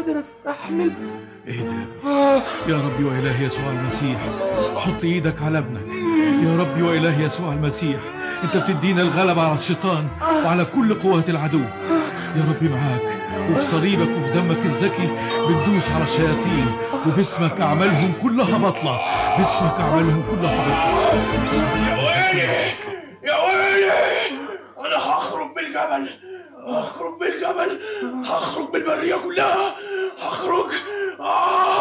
قادر استحمل اهدى آه يا ربي وإلهي يسوع المسيح حط ايدك على ابنك يا ربي وإلهي يسوع المسيح انت بتدينا الغلبة على الشيطان وعلى كل قوات العدو يا ربي معاك وفي صليبك وفي دمك الزكي بتدوس على الشياطين وباسمك أعمالهم كلها بطلة باسمك أعمالهم كلها بطلة باسمك يا ويلي يا ويلي انا هخرج بالجبل هخرج بالجبل هخرج بالبريه كلها هخرج آه